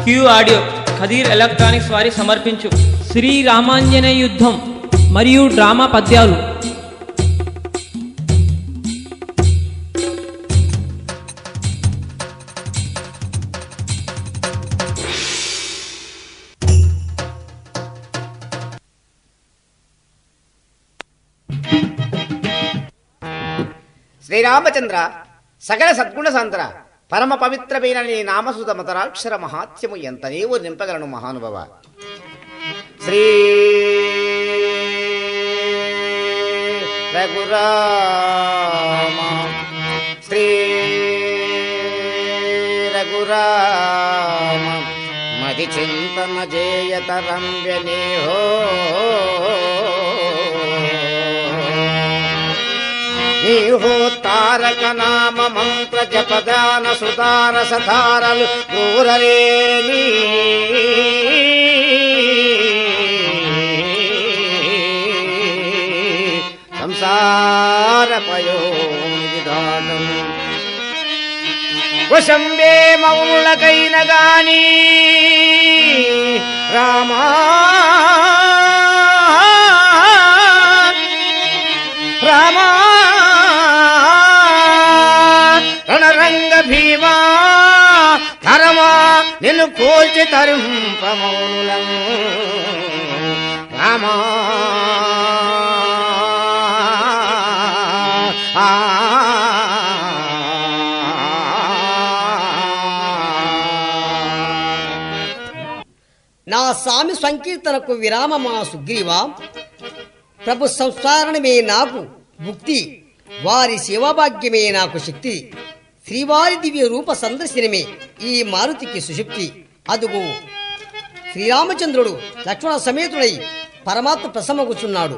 Queue audio Khadeer electronics వారి సమర్పించు శ్రీ రామాంజనేయ యుద్ధం మరియు డ్రామా పద్యాలు శ్రీరామచంద్ర సకల సద్గుణ సాంద్ర పరమ పవిత్రమైన నీ నామసుత మతరాక్షర మహాత్యము ఎంతనేవో నింపగలను మహానుభవ శ్రీ రఘురామ శ్రీ రఘురామ మది చింతన జేయతరంబ్యనేహో నీహో తారక నామ మంత్ర జపదాన సుతార సతారలు క్రూరలేని సంసార పయోనిదానం వశంబే మౌలకైన గాని రామా రామా రణరంగ భీమా తరమా నిన్ను కోల్చి తరింపమౌలం రామా ఆ నా స్వామి సంకీర్తనకు విరామమా సుగ్రీవా ప్రభు సంస్కారణమే నాకు ముక్తి వారి శివభాగ్యమే నాకు శక్తి శ్రీవారి దివ్య రూప సందర్శనమే ఈ మారుతికి సుశక్తి అదుగు శ్రీరామచంద్రుడు లక్ష్మణ సమేతుడై పరమాత్మ ప్రసమగుచున్నాడు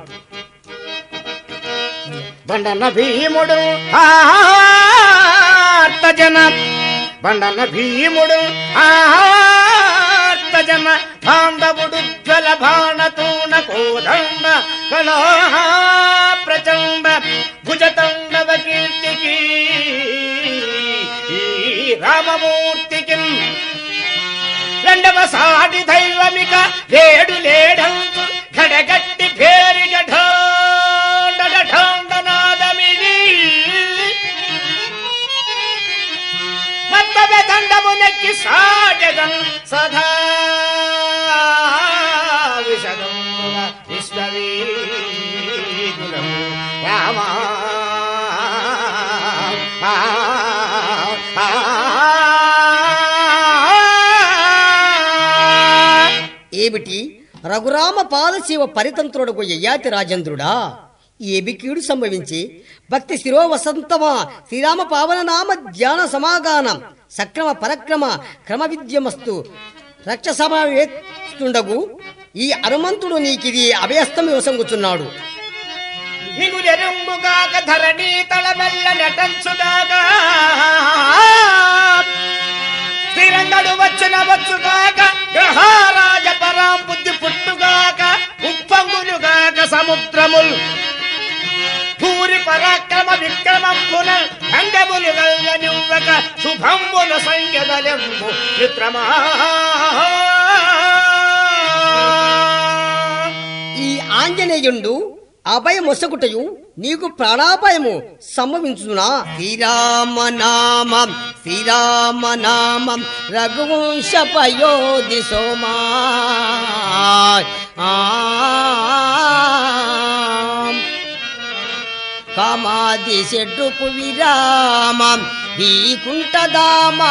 బండన భీముడు జన బండన భీముడు జన బాంధవుడు జ్వల బాణతూణ కోదండ కళా ప్రచండ భుజతండవ కీర్తికి ఈ రామమూర్తికి రెండవ సాటి దైవమిక లేడు లేడంతు గడగట్టి పేరిగ ఢోండ ఢోండనాదమిది మత్తవ దండము నెక్కి సాజగన్ సదా విషదం విశ్వవీగులం రామా ఆ, ఆ, ఆ. ఏమిటి రఘురామ పాదశివ పరితంత్రుడకు యయాతి రాజేంద్రుడా ఏమి కీడు సంభవించి భక్తి శిరో వసంతమా శ్రీరామ పావన నామ ధ్యాన సమాగానం సక్రమ పరక్రమ క్రమ విద్యమస్తు రక్ష సమావేస్తుండగు ఈ హనుమంతుడు నీకిది అభయస్తం వసంగుచున్నాడు నిగులెరుంగుగాక ధరణి తళమెల్ల నటంచుగాక స్థిరంగడు వచ్చిన వచ్చుగాక గ్రహారాజ పరాం బుద్ధి పుట్టుగాక ఉప్పంగులుగాక సముద్రముల్ భూరి పరాక్రమ విక్రమంబున అంగములు గల్వనివ్వక శుభంబుల సంగదలెంబు మిత్రమా ఈ ఆంజనేయుండు అభయమొసగుటయు నీకు ప్రాణాపాయము సంభవించునా శ్రీరామ నామం శ్రీరామ నామం రఘువంశ పయోధి సోమా ఆ. కామాది షడ్రుపు విరామం వీకుంఠదామా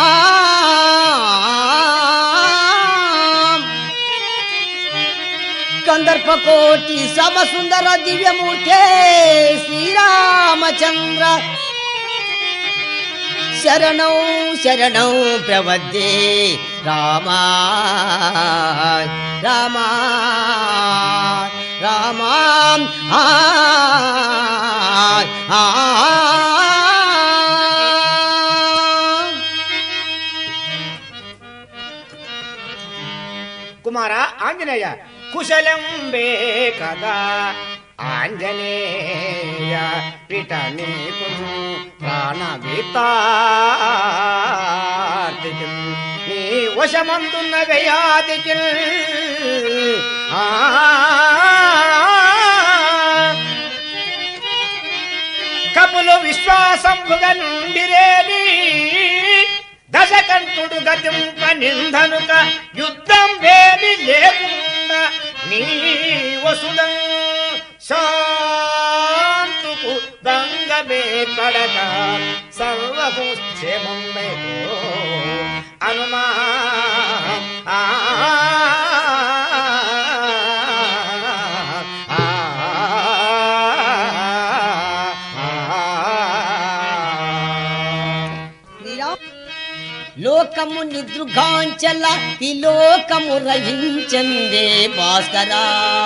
కందర్పకోటి సమసుందర దివ్యమూర్తే శ్రీరామచంద్ర శరణం శరణం ప్రవద్దే రామా రామా రామా ఆ, ఆ, కుమార ఆంజనేయ కుశలంబే కదా ఆంజనేయ పిట నీకు ప్రాణవితార్థికం నీ వశమందున్న వ్యయాదికి ఆ కపులు విశ్వాసంభుగా నుండిరేని దశకంఠుడు గతింప నిందనుక యుద్ధం వేమి లేకుండా నీ వసుదం శాంతుకు దంగమే కడక సర్వము క్షేమం అనుమా ఆ శ్రీరామ్ లోకము నిద్రుగాంచల ఈ లోకము రహించందే భాస్కరా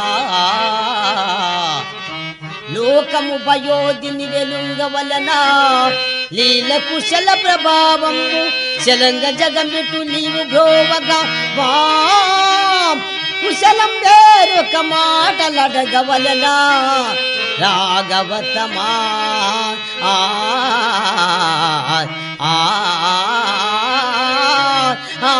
లోకము భయోదిని వెలుంగవలన లీల కుశల ప్రభావము శలంగ జగమిటు నీవు బ్రోవగా వా కుశలం వేరొక మాటలడగవలన రాఘవతమా ఆ ఆ ఆ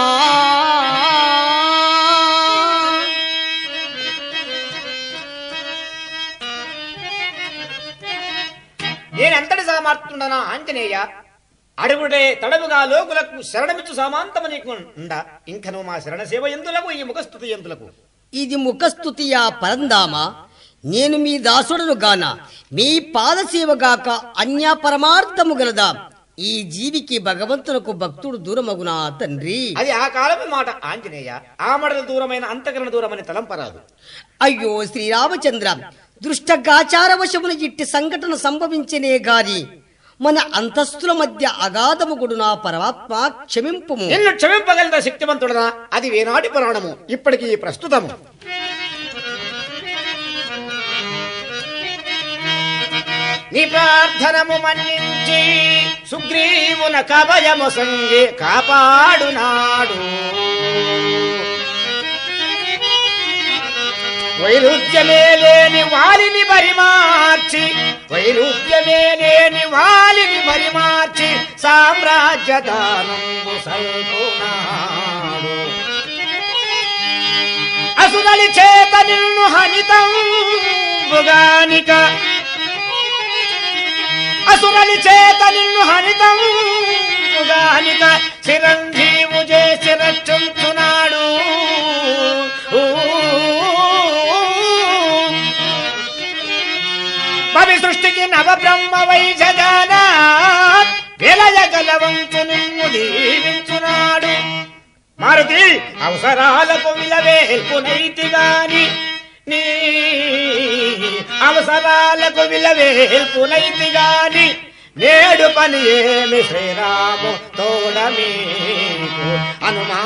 నేనెంతటి సమర్థుండనా ఆంజనేయ అడుగుడే తడవుగా లోకులకు శరణమిచ్చు సామాంతము నీకు ఉండ ఇంకను మా శరణ సేవ ఎందులకు ఈ ముఖస్థుతి ఎందులకు ఇది ముఖస్థుతియా పరందామా నేను మీ దాసుడను గాన మీ పాదసేవగాక అన్య పరమార్థము గలదా ఈ జీవికి భగవంతునకు భక్తుడు దూరమగునా తండ్రి అది ఆ కాలమే మాట ఆంజనేయ ఆ మడల దూరమైన అంతకరణ దూరమని తలంపరాదు అయ్యో శ్రీరామచంద్ర దృష్టగాచార వశమున ఇట్టి సంఘటన సంభవించనే గాని మన అంతస్తుల మధ్య అగాధము గుడునా పరమాత్మ క్షమింపుము నిన్ను క్షమింపగలిగిన శక్తివంతుడనా అది వేనాటి పురాణము ఇప్పటికి ప్రస్తుతము నీ ప్రార్థనము మన్నించి సుగ్రీవున కవయము సంగి కాపాడునాడు వైరుధ్యమే లేని వాలిని పరిమార్చి వైరుధ్యమే లేని వాలిని పరిమార్చి సామ్రాజ్య దానంబు సల్పునాడు అసురలి చేత నిన్ను హనితం బుగానిక అసురలి చేత నిన్ను హనితం బుగానిక చిరంజీవు చేసి రక్షించున్నాడు పవి సృష్టికి నవ బ్రహ్మ వై జగన విలయగలవంతు నిన్ను దీవించున్నాడు మారుతి అవసరాలకు విలవేల్పునైతి గాని నీ అవసరాలకు విలవేల్పునైతి గాని నేడు పని ఏమి శ్రీరాము తోడ మీకు అనుమా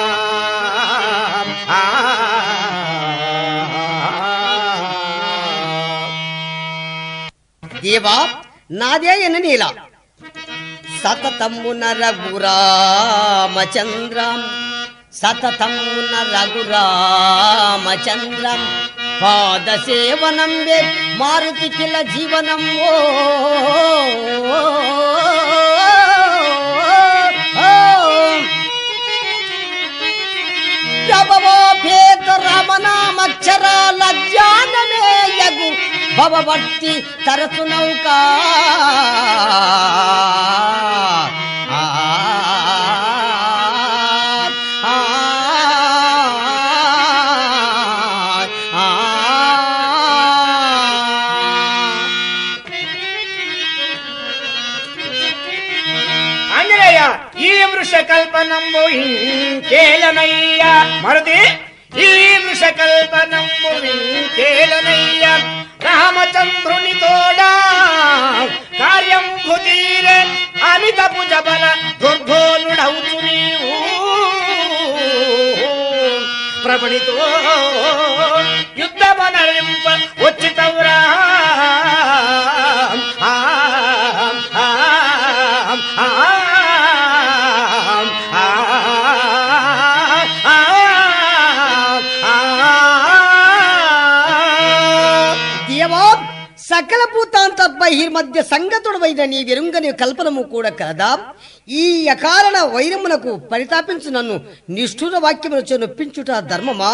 దేవా నాదే ఎననీల సతతమున రఘురామచంద్రం సతతమున రఘురామచంద్రం పాద సేవనం వే మారుతి కిల జీవనం ఓ ప్రభవోపేత రమణామక్షరాల జ్ఞానమే యగు భవభక్తి తరచు నౌకా ఆ, ఆ, ఆ, ఆంజనేయ ఈ వృష కల్పనంబు ఇంకేలనయ్య మరుది ఈ వృష కల్పనంబు ఇంకేలనయ్య రామచంద్రుని తోడా కార్యం భుతీరే అమిత భుజబల దుర్భోనుడవుచు నీవు ప్రబడితో యుద్ధమనరింప వచ్చితవురా ఆ, ఆ, ఆ, ఆ, ఆ, దేవా సకల భూతాంతత్వ బహిర్మధ్య సంగతుడవైన నీ వెరుంగని కల్పనము కూడా కలదా ఈ అకారణ వైరమునకు పరితాపించు నన్ను నిష్ఠుర వాక్యములచో నొప్పించుట ధర్మమా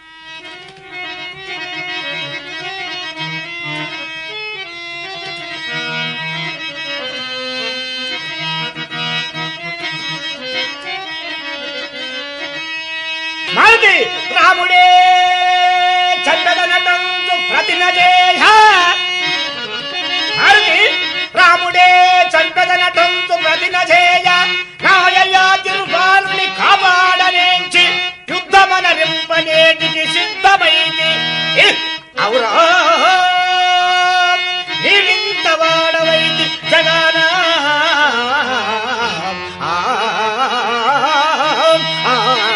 మారుతి రాముడే చండదనటంతు ప్రతినజేయ మారుతి రాముడే చండదనటంతు ప్రతినజేయ నాయయా తిరుపాలుని కాపాడనేంచి యుద్ధమన రింపనేటికి సిద్ధమైంది అవురా నీవింత వాడవైతి జగానా ఆ, ఆ,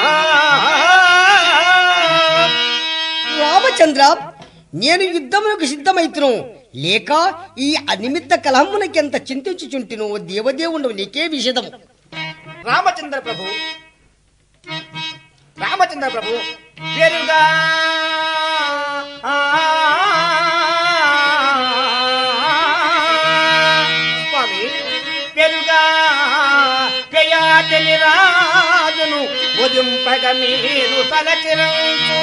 ఆ. రామచంద్ర నేను యుద్ధమునకు సిద్ధమైతును లేక ఈ అనిమిత్త కలహమునకెంత చింతించుచుంటిను దేవదేవుడు నీకే విషదము రామచంద్ర ప్రభు రామచంద్ర ప్రభు పేరుగా స్వామి పెరుగా గయాచని రాజును ఉదింపగ మీరు తలచిరంచు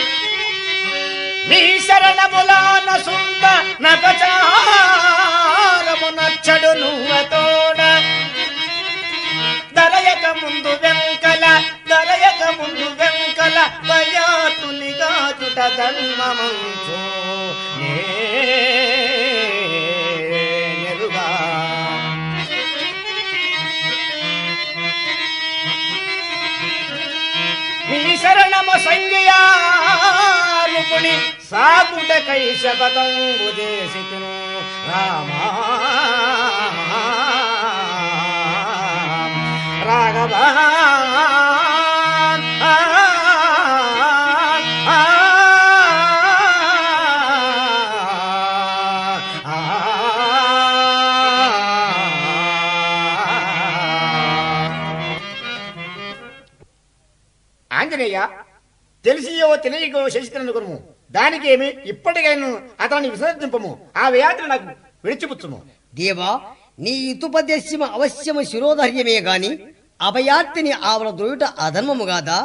నీ శరణములాన సుంద నపచారము నచ్చడు నువ్వతోడ దరయక ముందు వెంకల దరయక ముందు వెంకల భయాతుని గాచుట ధర్మమంచు నేరుగా నీ శరణమ సంగయారుకుని సాగుట కై శపథంబు చేసి రామా రాఘవ ఆంజనేయ తెలిసియో తెలియకో శశికరణ గురుము దానికేమి ఇప్పటికైనా అతన్ని విసర్జింపము ఆ వ్యాధిని నాకు విడిచిపుచ్చుము దేవా నీ ఇతుపదేశ్యము అవశ్యము శిరోధర్యమే గాని అభయార్తిని ఆవల దొరుట అధర్మము గాదా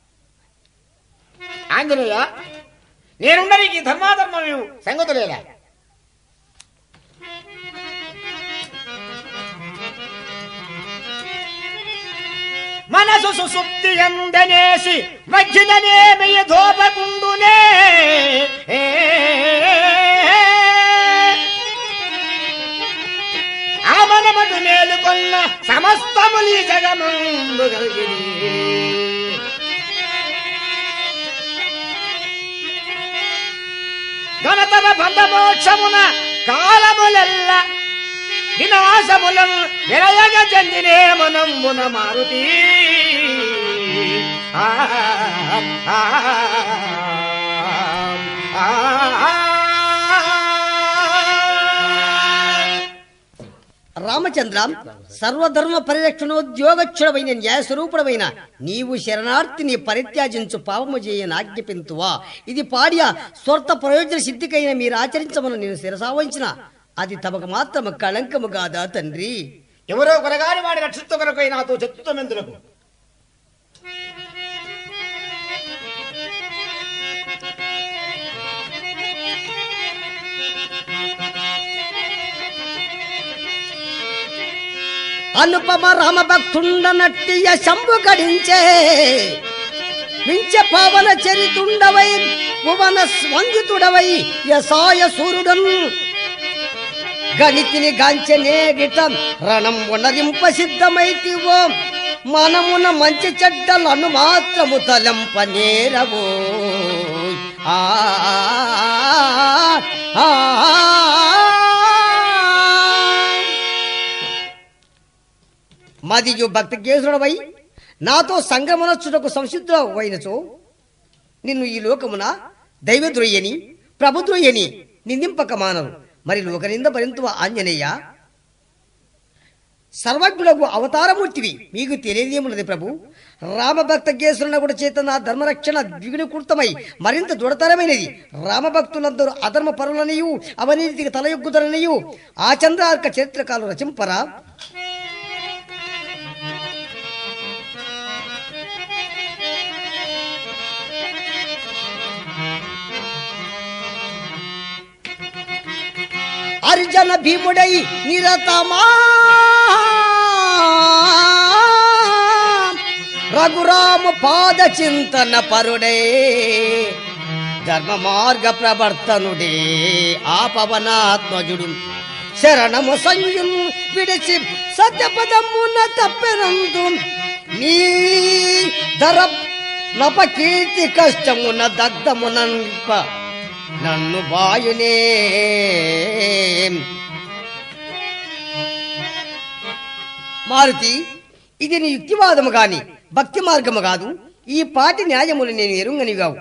ఆంజనేయ నేనున్న నీకు ఈ ధర్మాధర్మం సంగతులేలా మనసు సుసుప్తి ఎందనేసి మధ్యననేమి ధోపకుండునే ఆమనమటు మేలుకొన్న సమస్తములి జగమందు కలిగిరి ఘనతర బంధమోక్షమున కాలములెల్ల వినాశములను విరయగ చెందినే మనంబున మారుతి ఆ, ఆ, ఆ, రామచంద్ర సర్వధర్మ పరిరక్షణోద్యోగక్షుడమైన న్యాయస్వరూపుడమైన నీవు శరణార్థిని పరిత్యాజించు పాపము చేయని ఆజ్ఞపింతువా ఇది పాడ్య స్వర్త ప్రయోజన సిద్ధికైన మీరు ఆచరించమని నేను శిరసావహించిన అది తమకు మాత్రము కళంకము కాదా తండ్రి ఎవరో కొరగాని వాడి రక్షిత కొరకై నాతో చెత్తుమెందులకు అనుపమ రామ భక్తుండ నట్టియ శంభు గడించే మించ పవన చరితుండవై భువన స్వందితుడవై యసాయ సూర్యుడన్ గణితిని గాంచనే గిటం రణం ఉనరింప సిద్ధమైతివో మనమున మంచి చెడ్డలను మాత్రము తలంప నేరవో ఆ ఆ, ఆ. మదియు భక్తి కేసుడవై నాతో సంగమనొచ్చుటకు సంసిద్ధుడవైనచో నిన్ను ఈ లోకమున దైవద్రోయ్యని ప్రభుద్రోయ్యని నిందింపక మానరు మరి లోకనింద భరింతువ ఆంజనేయ సర్వజ్ఞులకు అవతారమూర్తివి మీకు తెలియదేమున్నది ప్రభు రామభక్త కేసులను కూడా చేత నా ధర్మరక్షణ ద్విగుణీకృతమై మరింత దృఢతరమైనది రామభక్తులందరూ అధర్మ పరులనియు అవనీతికి తలయొగ్గుదలనియు ఆ చంద్రార్క చరిత్రకాలు రచింపరా అర్జన భీముడై నిరతమా రఘురామ పాద చింతన పరుడే ధర్మ మార్గ ప్రవర్తనుడే ఆ పవనాత్మజుడు శరణము సంయుం విడిచి సత్యపదమున తప్పెనందు నీ ధర నపకీర్తి కష్టమున దగ్ధమునంప నన్ను బాయునే మారుతి ఇది నీ యుక్తివాదము గాని భక్తి మార్గము కాదు ఈ పాటి న్యాయములు నేను ఎరుంగనిగావు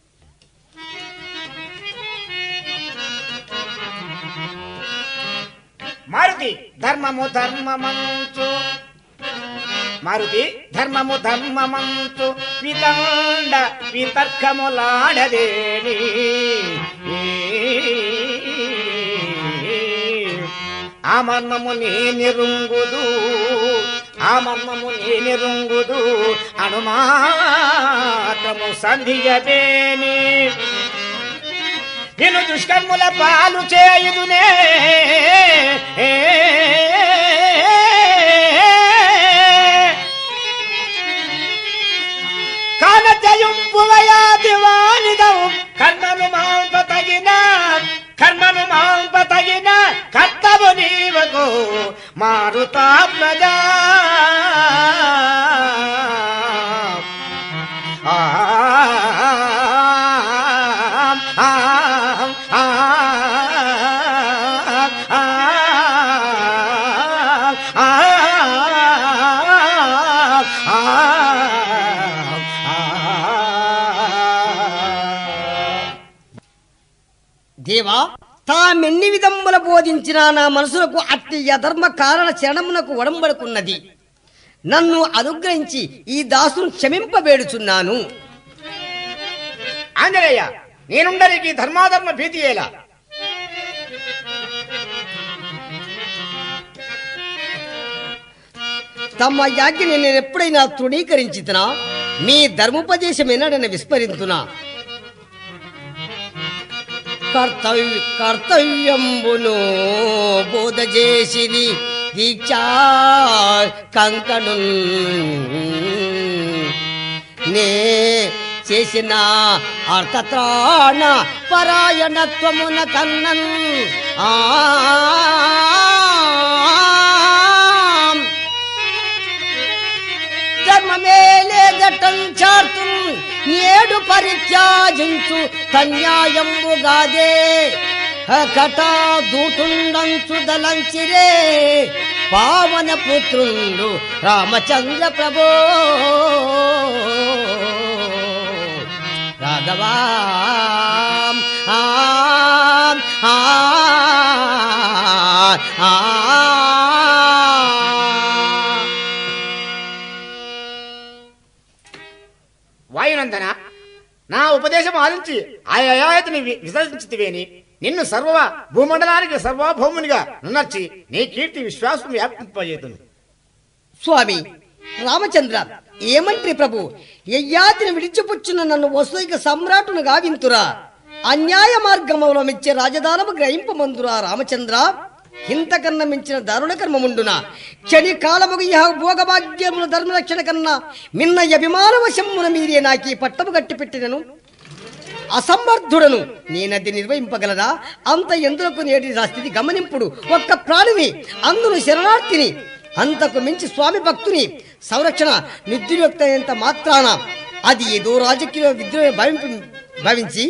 మారుతి ధర్మము ధర్మమంచు మారుతి ధర్మము ధర్మమంచు వితండ వితర్కములాడదేని ఆ మర్మము నేనిరుంగుదు ఆ మర్మము నేనిరుంగుదు అనుమాటము సంధియదేని నేను దుష్కర్ముల పాలు చేయుదునే కానజయుంపువయా దివానిదవు కర్మను మాంప తగిన కర్మను మాంప తగిన కర్తవు నీవకు మారుతా ప్రజా ఆ ఆ ఆ దేవా తామెన్ని విధముల బోధించినా నా మనసులకు అట్టి అధర్మ కారణ చరణమునకు ఒడంబడుకున్నది నన్ను అనుగ్రహించి ఈ దాసును క్షమింపబేడుచున్నాను ఆంజనేయ నేనుండరికి ధర్మాధర్మ భీతి ఎలా తమ యాజ్ఞని నేను ఎప్పుడైనా తృణీకరించితునా మీ ధర్మోపదేశం ఎన్నడని విస్మరింతునా కర్తవ్య కర్తవ్యంబును బోధ చేసిది దీక్షా కంకణు నే చేసిన అర్థత్రాణ పరాయణత్వమున కన్నన్ ఆ ధర్మమేలే ఘటం చార్తు నేడు పరిత్యాజించు కన్యాయంబుగాదే కట దూటుండంచు దలంచిరే పావన పుత్రుండు రామచంద్ర ప్రభో రాఘవా ఆం, ఆ, ఆ, ఆ. వాయునందన నా ఉపదేశం ఆలించి ఆ అయాయతిని వి- విసర్జించితివేని నిన్ను సర్వ భూమండలానికి సర్వభౌమునిగా నున్నర్చి నీ కీర్తి విశ్వాసం వ్యాపింపజేతును స్వామి రామచంద్ర ఏమంట్రి ప్రభు యయ్యాతిని విడిచిపుచ్చున్న నన్ను వసుక సమ్రాటును గావింతురా అన్యాయ మార్గములో మిచ్చే రాజధానము గ్రహింపమందురా రామచంద్ర ఇంతకన్నా మించిన దారుణ కర్మముండున క్షణి కాలముగు ఇహ భోగభాగ్యముల ధర్మరక్షణ కన్నా మిన్న అభిమానవశమున మీరే నాకీ పట్టము గట్టి పెట్టినను అసమర్థుడను నేనది నిర్వహింపగలదా అంత ఎందులకు నేటి నా స్థితి గమనింపుడు ఒక్క ప్రాణిని అందును శరణార్థిని అంతకు మించి స్వామి భక్తుని సంరక్షణ నిర్దుర్యోక్త మాత్రాన అది ఏదో రాజకీయ విద్రోహ భావింప భావించి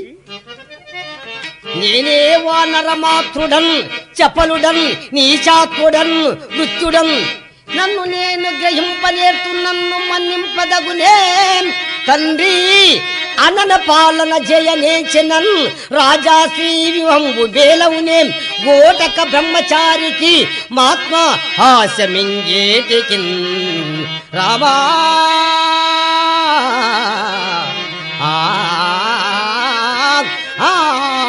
నేనే వానరమాతృడన్ చపలుడన్ నీచాత్ముడన్ మృత్యుడన్ నన్ను నేను గ్రహింపనేర్తు నన్ను మన్నింపదగునే తండ్రి అనన పాలన జయనేచనన్ రాజా శ్రీ వివంబు బేలవునే గోటక బ్రహ్మచారికి మహాత్మ హాస్యమింగేటికి రామా ఆ, ఆ, ఆ.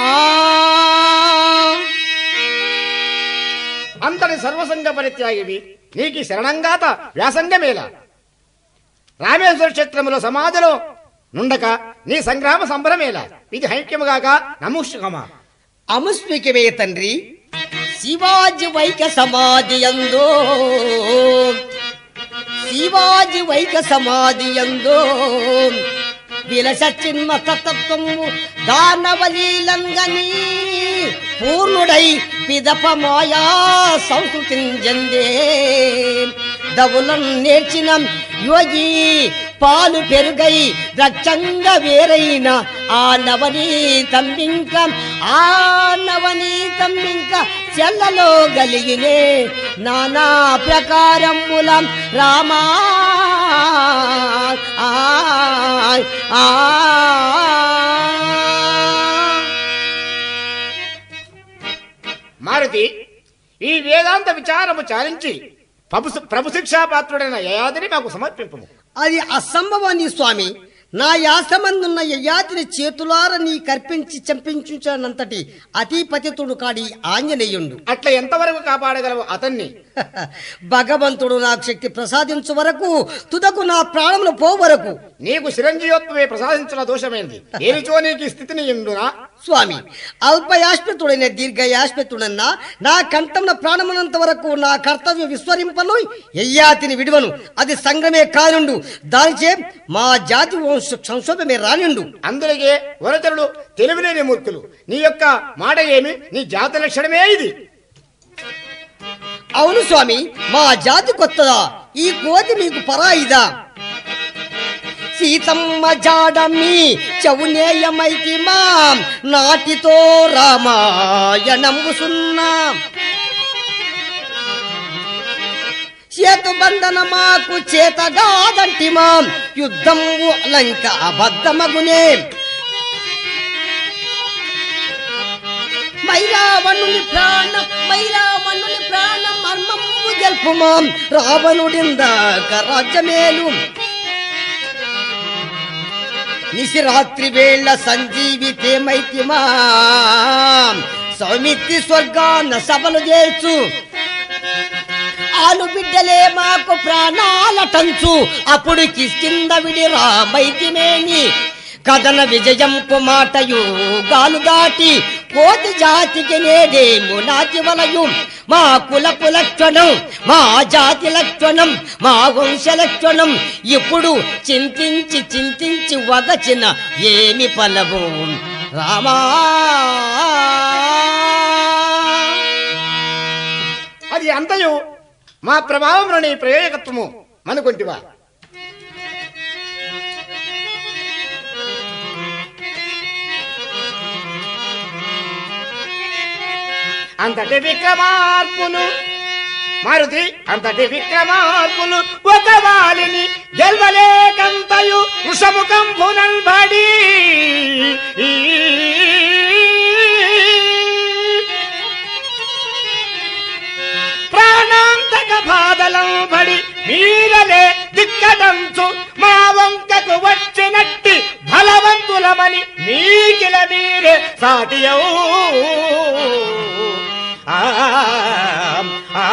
అంతటి సర్వసంగ పరిత్యాగివి నీకు ఈ శరణంగాత వ్యాసంగమేల రామేశ్వర క్షేత్రములో సమాధిలో నుండక నీ సంగ్రామ సంబరమేల ఇది హైక్యముగాక నముష్కమా అముస్మికమే తండ్రి శివాజీ వైక సమాధి ఎందో శివాజీ వైక సమాధి ఎందో విలస చిన్మ తత్వము దానవలీలంగని పూర్ణుడై పిదప మాయా సంస్కృతి జందే దవులను నేర్చిన యోగి పాలు పెరుగై రచ్చంగా వేరైన ఆ నవనీ తంబింక ఆ నవనీ తంబింక చెల్లలో గలిగినే నానా ప్రకారముల రామా ఆ, ఆ, మారుతి ఈ వేదాంత విచారము చాలించి ప్రభు ప్రభు శిక్షాపాత్రుడైన యయాదిని మాకు సమర్పింపము అది అసంభవాన్ని స్వామి నా యాసమందున్న యయాతిని చేతులార నీ కర్పించి చంపించునంతటి అతిపతితుడు కాడి ఆంజనేయుండు అట్లా ఎంతవరకు కాపాడగలవు అతన్ని భగవంతుడు నాకు శక్తి ప్రసాదించు వరకు తుదకు నా ప్రాణములు పో వరకు నీకు చిరంజీవత్వమే ప్రసాదించిన దోషమైంది ఏమిచో నీకు ఈ స్థితిని ఎందునా స్వామి అల్పయాశ్మితుడైన దీర్ఘయాశ్మితుడన్నా నా కంఠంన ప్రాణమునంత వరకు నా కర్తవ్యం విస్మరింపను యయ్యాతిని విడువను అది సంగ్రమే కానుండు దానిచే మా జాతి వంశ సంక్షోభమే రానిండు అందులకే వరచరుడు తెలివిలేని మూర్ఖులు నీ యొక్క మాట ఏమి నీ జాతి లక్షణమే ఇది అవును స్వామి మా జాతి కొత్తదా ఈ కోతి మీకు పరాయిదా సీతమ్మ జాడమి చవునేయమైతి మా నాటితో రామాయణము సున్నా చేతు బంధన మాకు చేతగాదంటి మా యుద్ధము లంక అబద్ధమగునే మైరావణుని ప్రాణం మైరావణుని ప్రాణం మర్మము జల్పుమాం రావణుడిందాక రాజ్యమేలు నిశిరాత్రి వేళ సంజీవితేమైతిమా సౌమిత్రి స్వర్గాన సభలు చేర్చు ఆలు బిడ్డలే మాకు ప్రాణాలటంచు అప్పుడు కిష్కింద విడి రామైతిమేని కథన విజయంపు మాటయు గాలు దాటి కోతి జాతికి నేడేము నాటి వలయు మా కులపు లక్షణం మా జాతి లక్షణం మా వంశ లక్షణం ఇప్పుడు చింతించి చింతించి వగచిన ఏమి పలవు రామా అది అంతయు మా ప్రభావంలోని ప్రయోజకత్వము మనుకొంటివా అంతటి విక్రమార్పులు మారుతి అంతటి విక్రమార్పులు ఒక వాలిని గెల్వలేకంతయు వృషముఖం పునల్బడి ప్రాణాంతక బాధలం పడి మీరలే దిక్కడంచు మా వంకకు వచ్చినట్టి బలవంతులమని మీకిల మీరే సాటియవు ఆ, ఆ,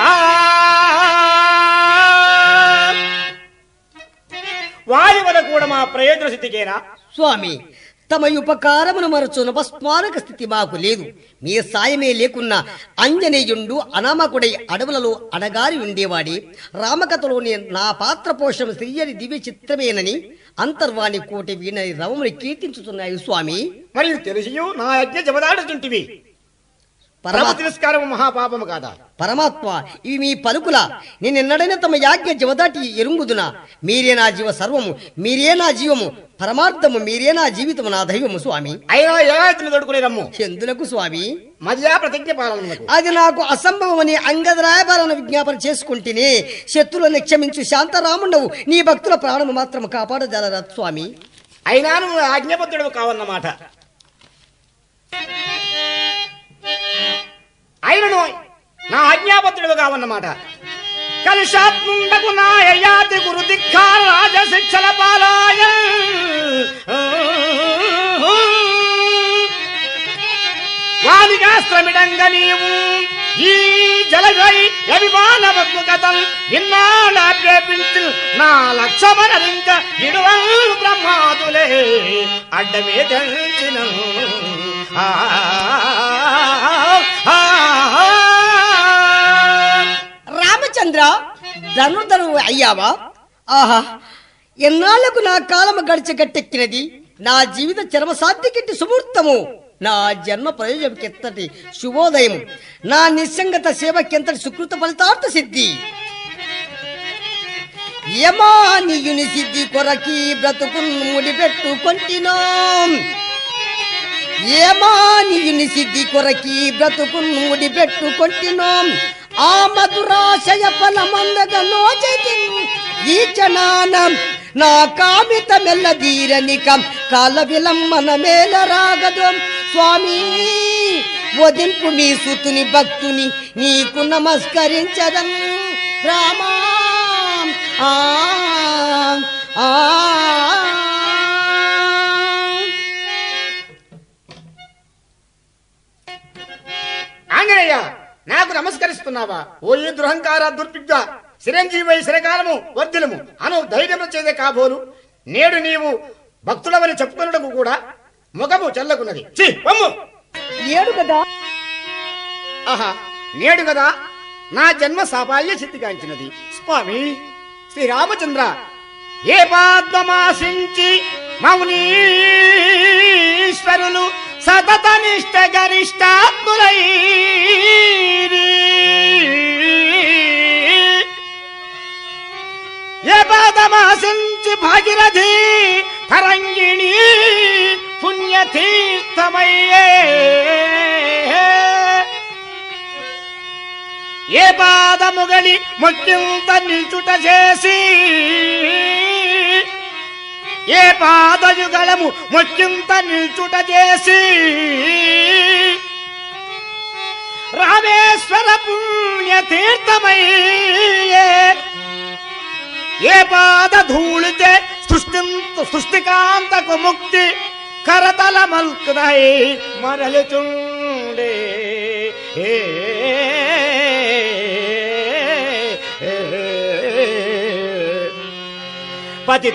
వారి వల్ల కూడా మా ప్రయోజన స్థితికేనా స్వామి తమ ఉపకారమును మరచు నభస్మారక స్థితి మాకు లేదు మీ సాయమే లేకున్నా అంజనేయుండు అనామకుడై అడవులలో అడగారి ఉండేవాడి రామకథలోని నా పాత్ర పోషణ శ్రీయని దివ్య చిత్రమేనని అంతర్వాణి కోటి వీణని రవముని కీర్తించుతున్నాయి స్వామి మరియు తెలిసియు నా యజ్ఞ జమదాడుతుంటివి పరమా పరమ తిరస్కారము మహాపాపము కాదా పరమాత్మ ఇవి మీ పలుకుల నేనెన్నడైనా తమ యాజ్ఞ జవదాటి ఎరుంగుదునా మీరే నా జీవ సర్వము మీరే నా జీవము పరమార్థము మీరే నా జీవితము నా దైవము స్వామి అయినా ఏగాయత్ని తోడుకునే రమ్ము ఎందులకు స్వామి మధ్య ప్రతిజ్ఞ పాలనకు అది నాకు అసంభవమని అంగదరాయబాలను విజ్ఞాపన చేసుకుంటేనే శత్రువులను క్షమించు శాంతరాముండవు నీ భక్తుల ప్రాణము మాత్రం కాపాడజాలరా స్వామి అయినా నువ్వు ఆజ్ఞాబద్ధుడు కావన్నమాట అయినను నా ఆజ్ఞాబద్ధుడు కావన్నమాట కలుషాత్ముండకు నా యయాతి గురు దిక్కార రాజ శిక్షల పాలాయ వాదిగాస్త్రమిడంగ నీవు ఈ జలగై అభిమానవకు కథం ఇన్నాళ్ళేపించు నా లక్ష్యమరింక ఇడువల్ బ్రహ్మాదులే అడ్డమే తెంచిన ఆ ఆ, ఆ. రామచంద్ర ధనుధను అయ్యావా ఆహా ఎన్నాళ్లకు నా కాలము గడిచి గట్టెక్కినది నా జీవిత చర్మసాధ్యకెట్టి సుమూర్తము నా జన్మ ప్రయోజనకెంతటి శుభోదయం నా నిస్సంగత సేవకెంతటి సుకృత ఫలితార్థ సిద్ధి యమానియుని సిద్ధి కొరకి బ్రతుకున్ ముడిపెట్టు కొంటినాం ఏమానియుని సిద్ధి కొరకి బ్రతుకున్ ముడిపెట్టు కొంటినాం ఆ మధురాశయ ఫలమందగ నోచతి ఈ క్షణాన నా కామిత మెల్లదీరనిక కాల విలంబన మేల రాగదు స్వామి వదింపు మీ సుతుని భక్తుని నీకు నమస్కరించదం రామా ఆ ఆ, ఆ ఆంజనేయ నాకు నమస్కరిస్తున్నావా ఓ ఈ దురహంకార దుర్పిగ్గా చిరంజీవై శిరకాలము వర్ధులము అను ధైర్యము చేసే కాబోలు నేడు నీవు భక్తులవని చెప్పుకున్నటకు కూడా ముఖము చల్లకున్నది ఛీ, పొమ్ము ఏడు కదా ఆహా నేడు కదా నా జన్మ సాఫల్య సిద్ధిగాంచినది స్వామి శ్రీరామచంద్ర ఏ పాద్మమాసించి మౌనీశ్వరులు సతత నిష్ట గరిష్టాత్ములై ఏ పాదమాసించి భాగిరథి తరంగిణి పుణ్యతీర్థమయ్యే ఏ పాదముగలి మొక్కింత నిల్చుట చేసి ఏ పాదయుగళము మొక్కింత నిల్చుట చేసి రామేశ్వర పుణ్య తీర్థమయ్యే ఏ పాద ధూళితే సృష్టి సృష్టికాంతకు ముక్తి కరతల మల్కుదై మరలుచుండే ఏ, ఏ, పతిత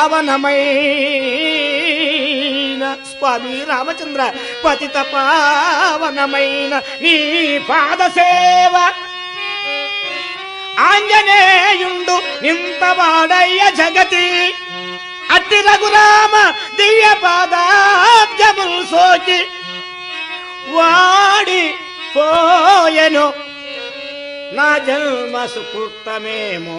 పావనమైన స్వామి రామచంద్ర పతిత పావనమైన నీ పాద సేవ ఆంజనేయుండు నింతవాడయ్య జగతి అట్టి రఘురామ దివ్య పాదాబ్జములు సోకి వాడి పోయెను నా జన్మ సుకృతమేమో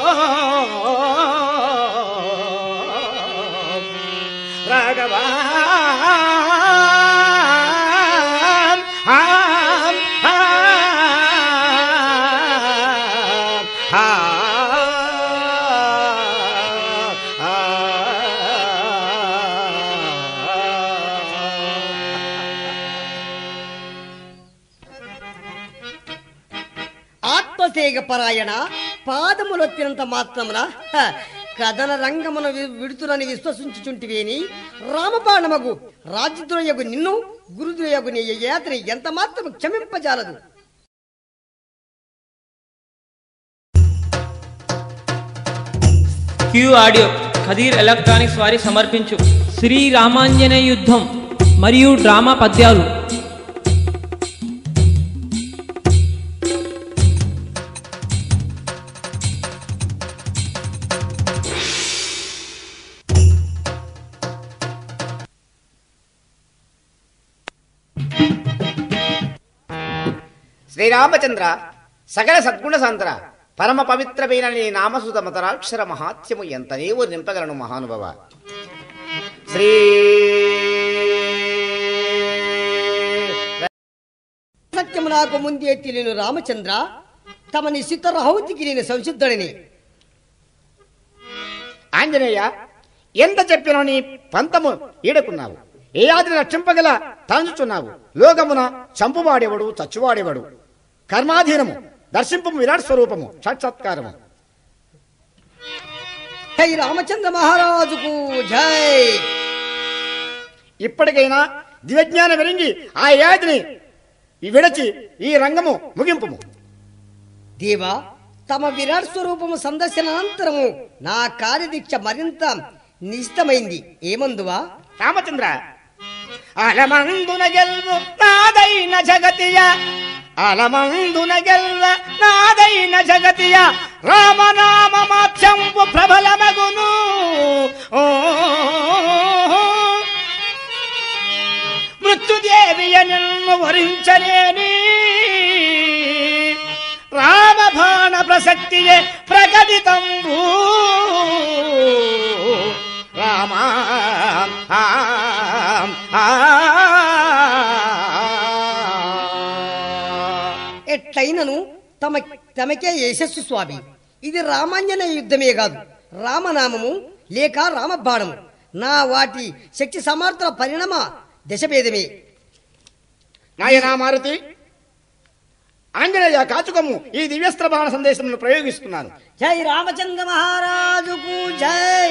రాఘవా ఆం, ఆం, ఆత్మసేగ పరాయణ పాదములొత్తినంత మాత్రమున హ, కథన రంగమున వి- విడుతునని విశ్వసించుచుంటివేని రామబాణమగు రాజద్రోయగు నిన్ను గురుద్రోయగు నీ యాత్రి ఎంత మాత్రము క్షమింపజాలదు క్యూ ఆడియో ఖదీర్ ఎలక్ట్రానిక్స్ వారి సమర్పించు శ్రీ రామాంజనేయ యుద్ధం మరియు డ్రామా పద్యాలు శ్రీరామచంద్ర సకల సద్గుణ సాంతర పరమ పవిత్రమైన నీ నామసుత మతరాక్షర మహాత్యము ఎంతనే నింపగలను మహానుభవ శ్రీ సత్యము నాకు ముందే తెలియను రామచంద్ర తమని సితరహౌతికి నేను సంసిద్ధుడిని ఆంజనేయ ఎంత చెప్పినా నీ పంతము ఈడకున్నావు ఏ ఆదిని రక్షింపగల తలంచుచున్నావు లోకమున చంపువాడెవడు చచ్చువాడెవడు కర్మాధీనము దర్శింపు విరాట్ స్వరూపము సాక్షాత్కారము జై రామచంద్ర మహారాజుకు జై ఇప్పటికైనా దివ్యజ్ఞానం వెలింగి ఆ యాదిని విడచి ఈ రంగము ముగింపుము దేవా తమ విరాట్ స్వరూపము సందర్శన అనంతరము నా కార్యదీక్ష మరింత నిశ్చితమైంది ఏమందువా రామచంద్ర అలమందున గెల్వు నాదైన జగతియ అలమందున గెల్వ నాదైన జగతియ రామనామ మాత్యంపు ప్రబలమగును ఓ మృత్యుదేవియ నిన్ను వరించలేని రామబాణ ప్రసక్తియే ప్రకటితంబు రామా ఎట్లయినను తమ తమకే యశస్సు స్వామి ఇది రామాంజనేయ యుద్ధమే కాదు రామనామము లేక రామబాణము నా వాటి శక్తి సమర్థన పరిణామ దశభేదమే నాయనా మారుతి ఆంజనేయ కాచుకము ఈ దివ్యస్త్ర బాణ సందేశమును ప్రయోగిస్తున్నాను జై రామచంద్ర మహారాజుకు జై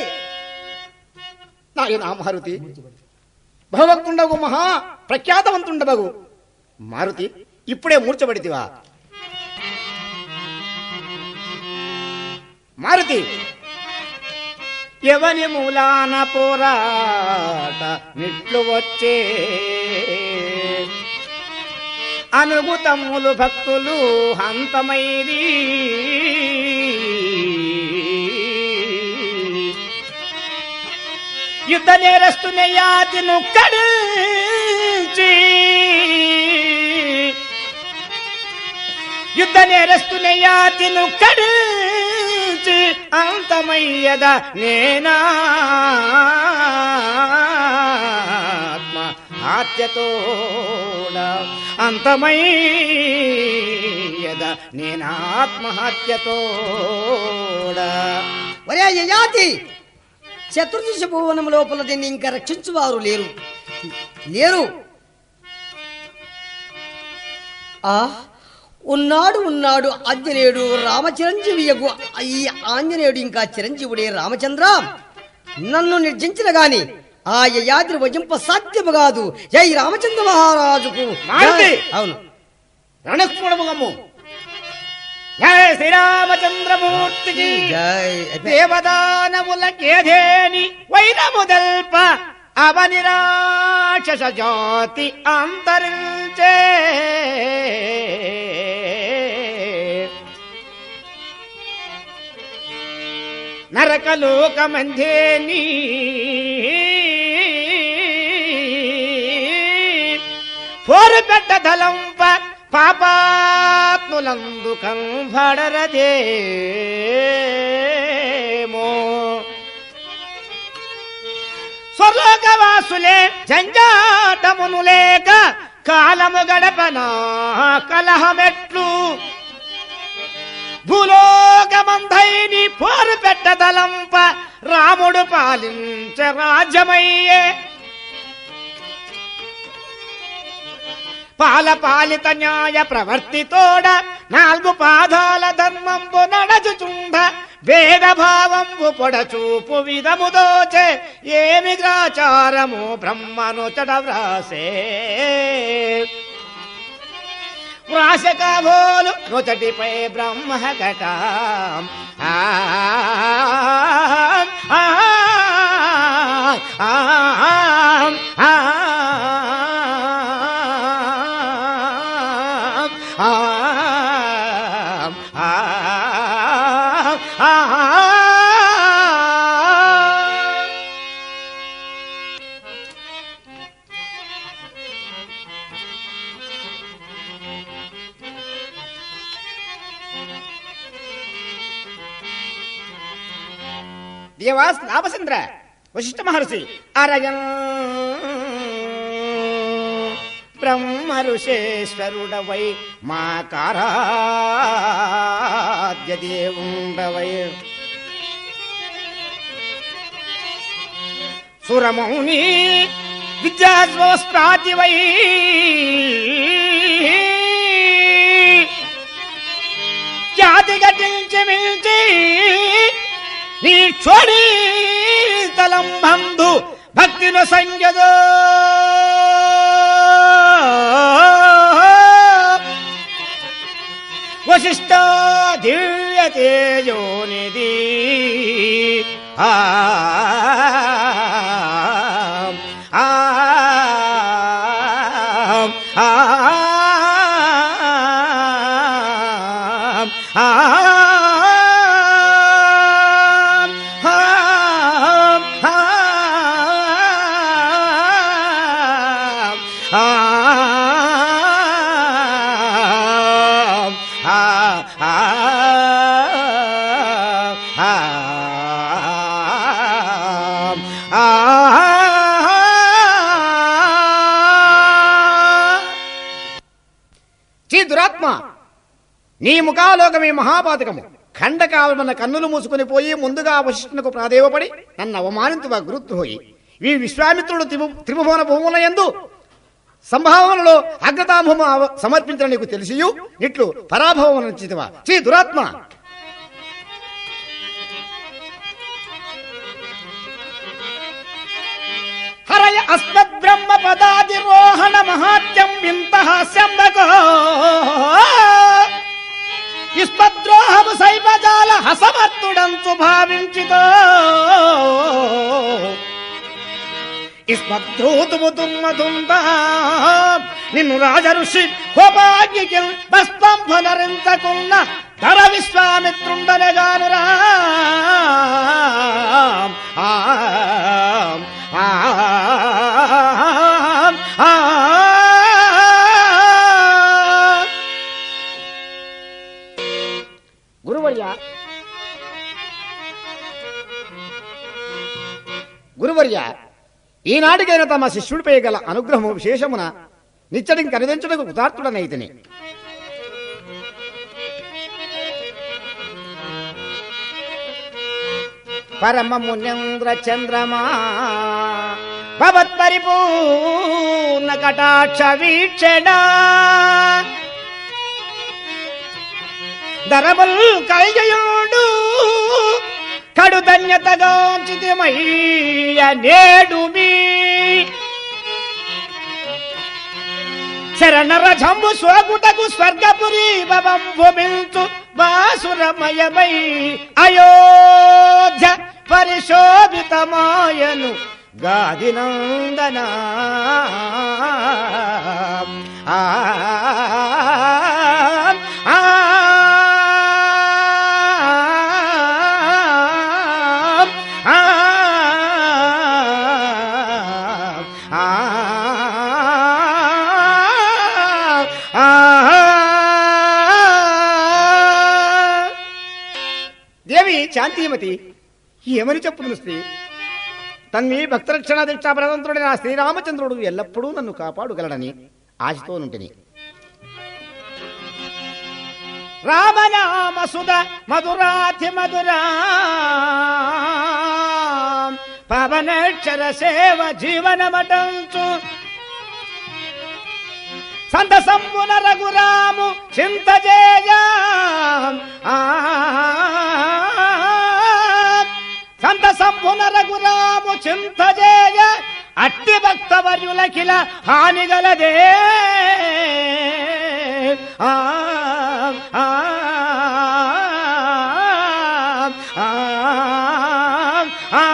నాయనా మారుతి భగవక్తుండగు మహా ప్రఖ్యాతవంతుండబగు మారుతి ఇప్పుడే మూర్చబడితివా మారుతి ఎవని మూలాన పోరాట నిట్లు వచ్చే అనుగుతమ్ములు భక్తులు హంతమైరి యుద్ధ నేరస్తునే యాతిను కడిచి యుద్ధ నేరస్తునే యాతిను కడిచి అంతమయ్యద నేనా ఆత్మ హత్యతోడ అంతమయ్యద నేనాత్మహత్యతోడ ఒరే యయాతి చతుర్దశ భువనం లోపల దీన్ని ఇంకా రక్షించువారు లేరు లేరు ఆ ఉన్నాడు ఉన్నాడు ఆంజనేయుడు రామచిరంజీవియగు ఈ ఆంజనేయుడు ఇంకా చిరంజీవుడే రామచంద్ర నన్ను నిర్జించిన గాని ఆ యయాద్రి వజింప సాధ్యము కాదు జై రామచంద్ర మహారాజుకు మారుతి! జై. అవును రణస్ఫుడముగము జయ శ్రీరామచంద్రమూర్తికి జై దేవదానముల కేధేని వైరముదల్ప అవని రాక్షస జాతి అంతరించే నరకలోకమంధేని పోరు పెట్ట ధలంప పాపాత్ములందు కంభడరదేమో స్వర్లోకవాసులే జంజాటమును లేక కాలము గడపనా కలహమెట్లు భూలోకమంధైని పోరు పెట్టదలంప రాముడు పాలించ రాజ్యమయ్యే పాల పాలిత న్యాయ ప్రవర్తితోడ నాలుగు పాదాల ధర్మంబు నడచుచుండ వేద భావంబు పొడచూపు విధము దోచే ఏమి గ్రాచారము బ్రహ్మను చడ వ్రాసే వ్రాస కాబోలు నొచటిపై బ్రహ్మ ఘట ఆ ఆ, ఆ, ఆ, దేవాస్ నాభచంద్ర వశిష్ఠ మహర్షి అరయం బ్రహ్మ ఋషేశ్వరుడవై మా కారాద్య దేవుండవై సురమౌని విద్యాస్వస్పాతివై ఖ్యాతి గటించి మిల్చి నీ చోడి తలంబంధు భక్తిను సంగదో వశిష్ట దివ్య తేజోనిధి ఆ ఆ ఆ ఆ చీ దురాత్మ నీ ముఖాలోకమే మహాపాతకము ఖండకాలమన్న కన్నులు మూసుకుని పోయి ముందుగా వశిష్ఠునకు ప్రాధేయపడి నన్ను అవమానింతువా గురుద్రోహి ఈ విశ్వామిత్రుడు త్రిభు- త్రిభువన భూముల యందు సంభావనలో అగ్రతాభము సమర్పించడం నీకు తెలిసియు ఇట్లు పరాభవం చితివా చీ దురాత్మ హరయ అస్మద్ బ్రహ్మ పదాదిరోహణ మహాత్యం వింత హాస్యంబకో ఇస్మద్రోహము సైపజాల హసమత్తుడంచు భావించితో ఇస్మద్రోతుము దుర్మదుందా నిన్ను రాజఋషి కోపాగ్నికి భస్మంభనరించకున్న ధర విశ్వామిత్రుండనగానురా ఆ ఆ ఆ గురువర్య గురువర్య ఈనాటికైనా తమ శిష్యుడిపై గల అనుగ్రహము విశేషమున నిచ్చటికి కనిదించడానికి కృతార్థుడనైతిని పరమమునేంద్ర చంద్రమా భవత్ పరిపూర్ణ కటాక్ష వీక్షణ ధరముల్ కైగయుడు కడు ధన్యతగాంచితిమయ్య నేడు మీ శరణర జంబు స్వగుటకు స్వర్గపురి భవం భూమించు బాసురమయమై అయోధ్య పరిశోభితమాయను గాదినందన ఆ ఆ ఆ దేవి శాంతిమతి ఏమని చెప్పును స్త్రీ తన్వి భక్తరక్షణ దీక్షా ప్రదంతుడైన ఆ శ్రీరామచంద్రుడు ఎల్లప్పుడూ నన్ను కాపాడుగలడని ఆశతో నుంటిని రామనామ సుధ మధురాతి మధురా పవనక్షర సేవ జీవనమటంచు సంతసంబున రఘురాము చింతజేయ సంతసంబున రఘురాము చింతజేయ అట్టి భక్తవర్యులకిల హానిగలదే ఆ ఆ ఆ ఆ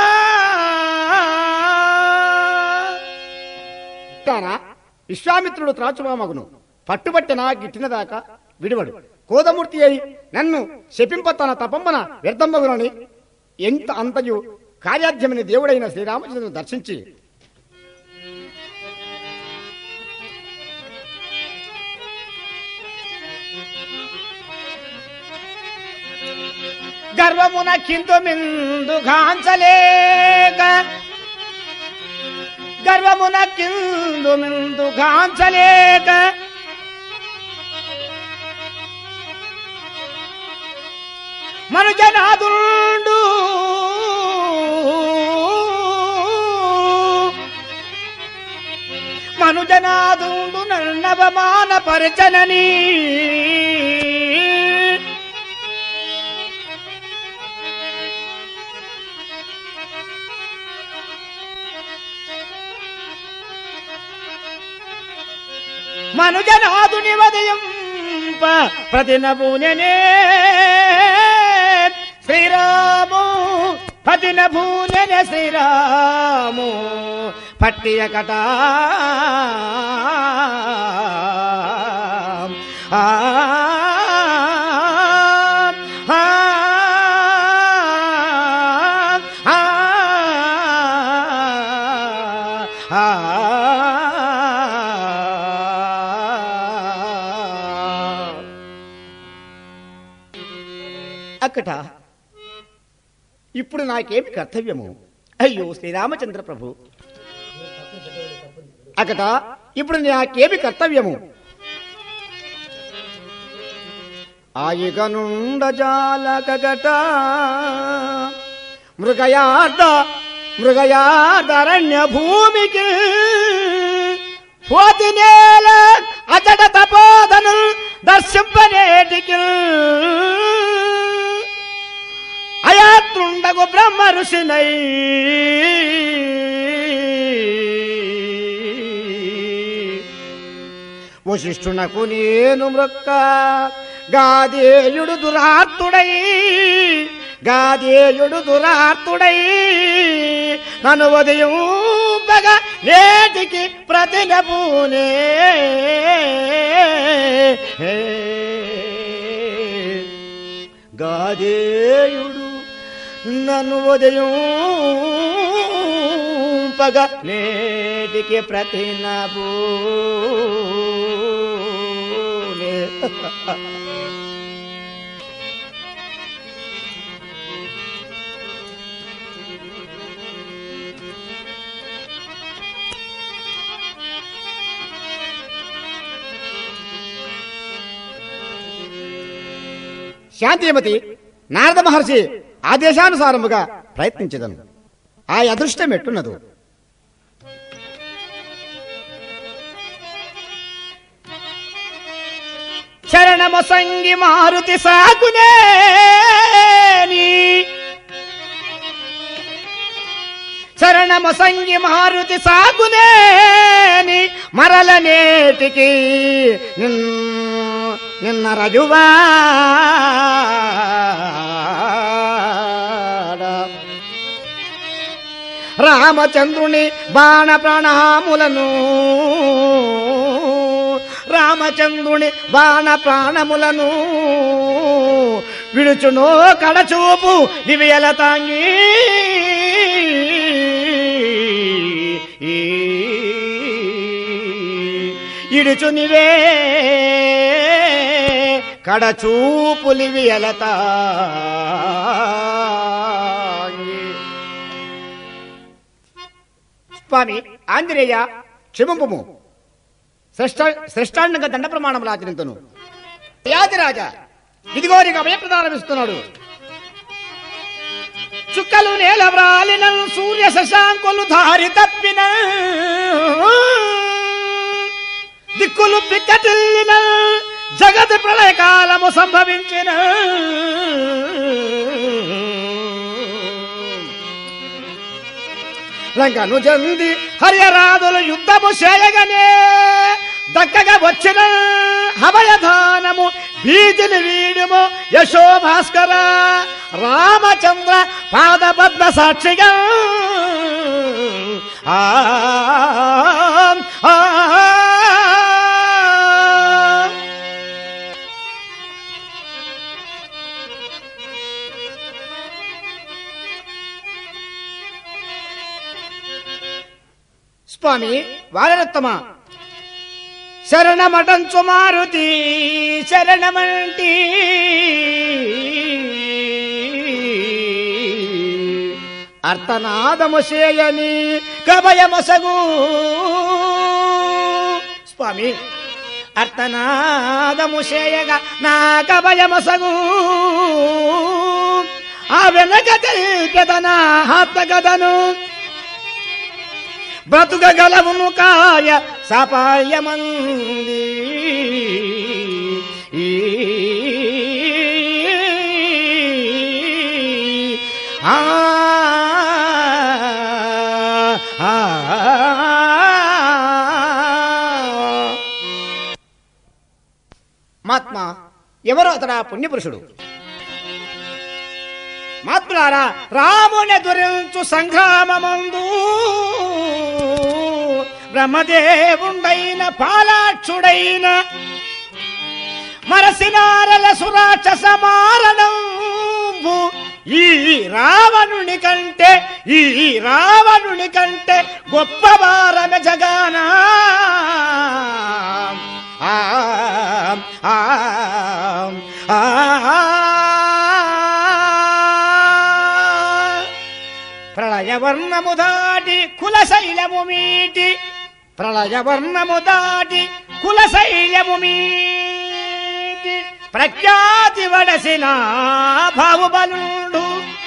తారా విశ్వామిత్రుడు త్రాచుమామగును పట్టుబట్టిన గిట్టిన దాకా విడివడు కోదమూర్తి అయి నన్ను శపింప తన తపంబన వ్యర్థంబగునని ఎంత అంతయు కార్యాధ్యమైన దేవుడైన శ్రీరామచంద్రుని దర్శించి గర్వమున కిందు మిందు గాంచలేక గర్వమున కిందు మిందు గాంచలేక మనుజనాదుండు మనుజనాదుండు నన్నవమాన పరిచనని మనుజనాదుని వదయంప ప్రతినభూననే శ్రీరాము పతినభూననే శ్రీరాము పట్టియ కట ఆ ఆ, ఆ, ఆ, అక్కట ఇప్పుడు నాకేమి కర్తవ్యము అయ్యో శ్రీరామచంద్ర ప్రభు అక్కట ఇప్పుడు నాకేమి కర్తవ్యము ఆయుగనుండజాలకగట మృగయార్ద మృగయార్దరణ్య భూమికి పోతి నేల అతడ తపోదను దర్శింపనేటికి అయాత్రుండగు బ్రహ్మ ఋషినై వశిష్ఠునకు నేను మృక్క గాదేయుడు దురార్తుడై గాదేయుడు దురార్తుడై నన్ను ఉదయం బగ నేటికి ప్రతినబూనే గాదేయుడు నన్ను ఉదయం పగ నేటికి ప్రతినబూనే శాంతిమతి నారద మహర్షి ఆదేశానుసారముగా ప్రయత్నించదను ఆ అదృష్టం ఎట్టున్నదు చరణమసంగి మారుతి సాకునే చరణమసంగి మారుతి సాకునేని మరల నేటికి నిన్- నిన్న రజువా రామచంద్రుని బాణ ప్రాణములను రామచంద్రుని బాణ ప్రాణములను విడుచునో కడచూపు దివ్యల తాంగి ఇడుచునివే కడచూపులివియల తాంగి స్వామి ఆంజనేయ క్షమింపము శ్రేష్ట శ్రేష్టాండంగా దండ ప్రమాణములు ఆచరింతును యాదిరాజా ఇదిగో నీకు అభయప్రదానం ఇస్తున్నాడు చుక్కలు నేల వ్రాలిన సూర్య శశాంకులు దారి తప్పిన దిక్కులు పిక్కటిల్లిన జగతి ప్రళయకాలము సంభవించిన లంకను జంది హర్యరాదులు యుద్ధము చేయగనే దక్కగా వచ్చిన అభయధానము బీజిని వీడుము యశో భాస్కర రామచంద్ర పాద పద్మ సాక్షిగా ఆ ఆ, స్వామి వారరత్తమ శరణమటంచు మారుతి శరణమంటి అర్థనాదము చేయని కభయమసగు స్వామి అర్థనాదము చేయగా నా కభయమసగు ఆ వెనక తెలిపెదనా హత్త కథను బ్రతుకగలవును కాయ సపాయమంది ఆ ఆ మహాత్మ ఎవరు అతడా పుణ్యపురుషుడు మాత్రులారా రాముని దురించు సంగ్రామమందు బ్రహ్మదేవుండైన పాలాక్షుడైన మరసినారల సురాక్షస మారణంబు ఈ రావణుని కంటే ఈ రావణుని కంటే గొప్ప వారమె జగానా ఆ ఆ ఆ ప్రళయవర్ణము దాటి కులశైలము మీటి ప్రళయవర్ణము దాటి కులశైలము మీటి ప్రఖ్యాతి వడసిన బాహుబలుడు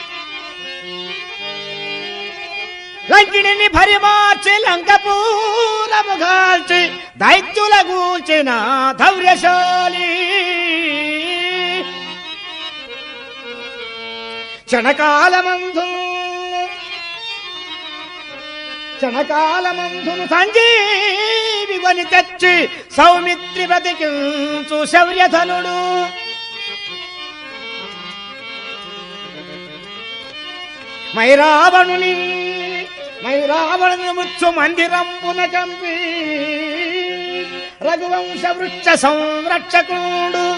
లంకిణిని భరిమార్చి లంకపూరము గాల్చి దైత్యుల గూల్చిన ధౌర్యశాలి క్షణకాలమందు క్షణకాలమందును సంజీవి కొని తెచ్చి సౌమిత్రి బ్రతికించు శౌర్యధనుడు మైరావణుని మైరావణుని ముచ్చు మందిరంబున కంపి రఘువంశ వృక్ష సంరక్షకుడు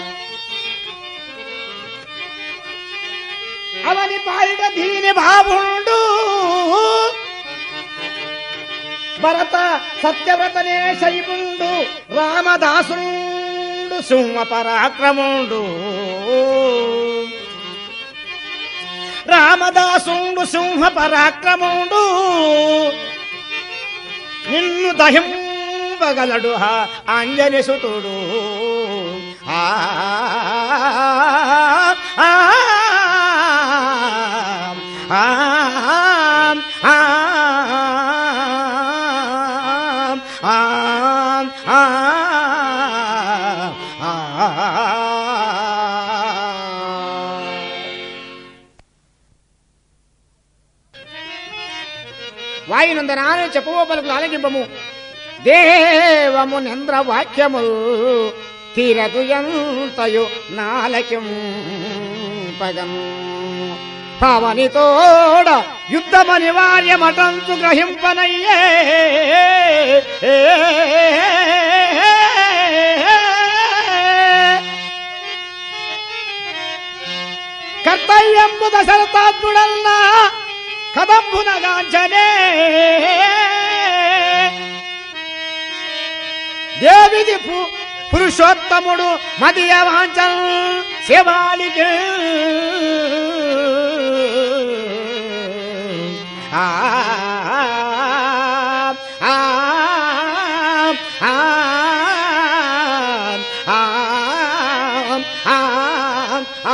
అవని పాలిట దీని భావుండు భరత సత్యవ్రతనే శైపుండు రామదాసుండు సింహ పరాక్రముండు రామదాసుండు సింహ పరాక్రముండు నిన్ను దహింపగలడు హా అంజని సుతుడు ఆ ఆ, ఆ, ఆ, ఆ, ఆ, వాయునందనాన్ని చెప్పవో పలుకులు ఆలకింపము దేవము నింద్ర వాక్యము తీరదు ఎంతయు నాలకిం పగం పవనితోడ యుద్ధమనివార్యమటంచు గ్రహింపనయ్యే కర్తవ్యంబు దశరథాత్ముడల్లా కదంబునగాంచనే దేవిది పు- పురుషోత్తముడు మదియ వాంచన్ శివాలికి ఆ ఆ, ఆ, ఆ, ఆ, ఆ,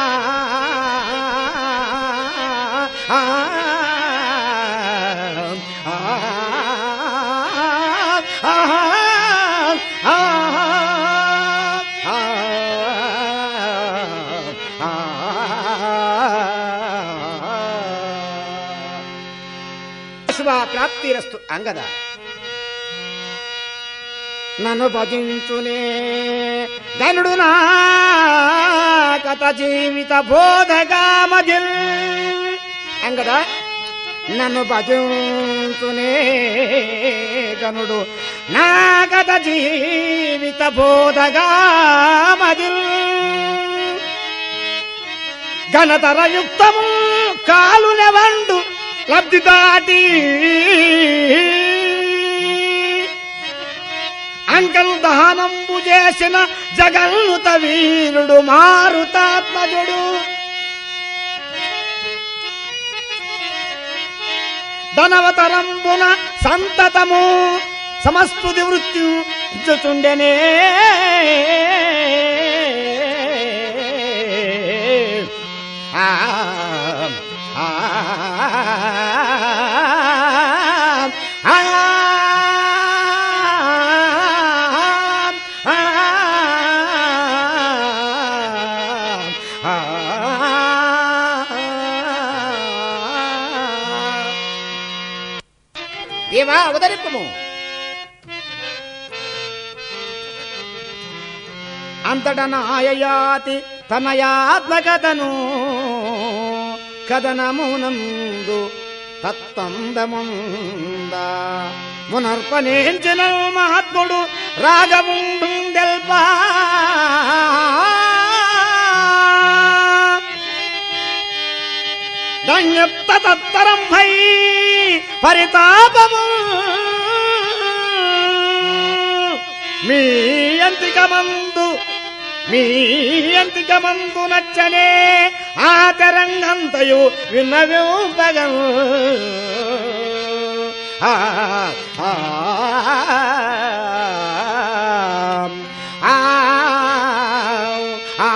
శుభ ప్రాప్తిరస్తు అంగద నన్ను భజించునే గనుడు నా కథ జీవిత బోధగామదిల్ అంగద నన్ను భజించునే గనుడు నా కథ జీవిత బోధగామదిల్ ఘనతర యుక్తము కాలునెవండు లబ్ధి దాటి అంకల్ దహనంబు చేసిన జగన్నుత వీరుడు మారుతాత్మజుడు ధనవతరంబున సంతతము సమస్తుతి వృత్తి చుండెనే ఆ ఆ ఆ దేవా అవతరిప్పము అంతట నాయయాతి తనయాత్మకథను కథనమునందు తత్తందముంద మునర్పణించిన మహాత్ముడు రాగముండు తెల్పా ధన్యప్త తత్తరం భై పరితాపము మీ అంతికమందు మీ అంతికమందు నచ్చనే ఆ తెరంగంతయు విన్నవింపగం ఆ ఆ ఆ ఆ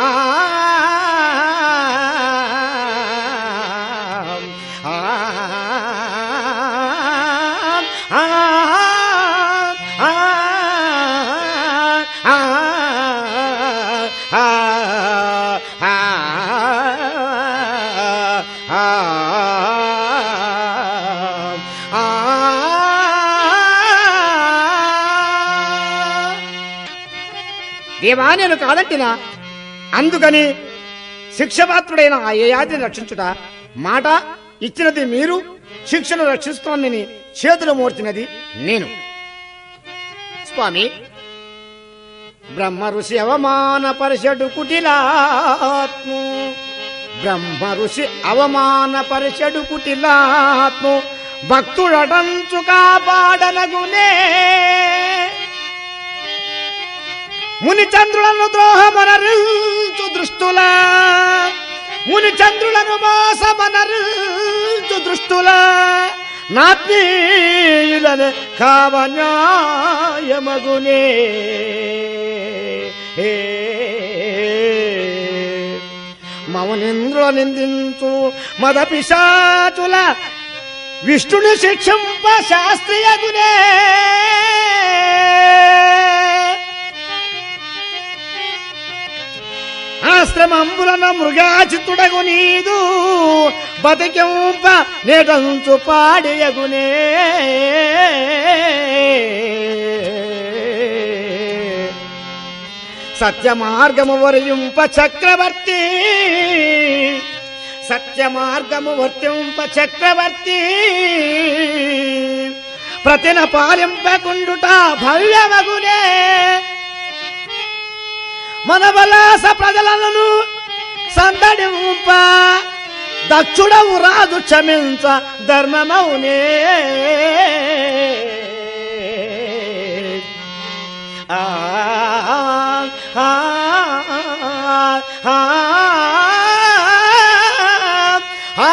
దేవా నేను కాదంటినా అందుకని శిక్షపాత్రుడైన ఆ యయాతిని రక్షించుట మాట ఇచ్చినది మీరు శిక్షను రక్షిస్తోందని చేతులు మోర్చినది నేను స్వామి బ్రహ్మ ఋషి అవమాన పరిషడు కుటిలాత్ము బ్రహ్మ ఋషి అవమాన పరిషడు కుటిలాత్ము భక్తుడటంచు కాపాడనగునే ముని చంద్రులను ద్రోహమనరించు దృష్టులా ముని చంద్రులను మోసమనరించు దృష్టులా నాత్మీయులను కావన్యాయమగునే మౌనింద్రుల నిందించు మద పిశాచుల విష్ణుని శిక్షింప శాస్త్రీయగునే ఆశ్రమంబులన మృగాచితుడగు నీదు బతికింప నేటంచు పాడియగునే సత్య మార్గము వరియుంప చక్రవర్తి సత్య మార్గము వర్తింప చక్రవర్తి ప్రతిన పాలింపకుండుట భవ్యమగునే మన వలాస ప్రజలను సందడింప దక్షుడవు రాజు క్షమించ ధర్మమౌనే ఆ ఆ, ఆ, ఆ,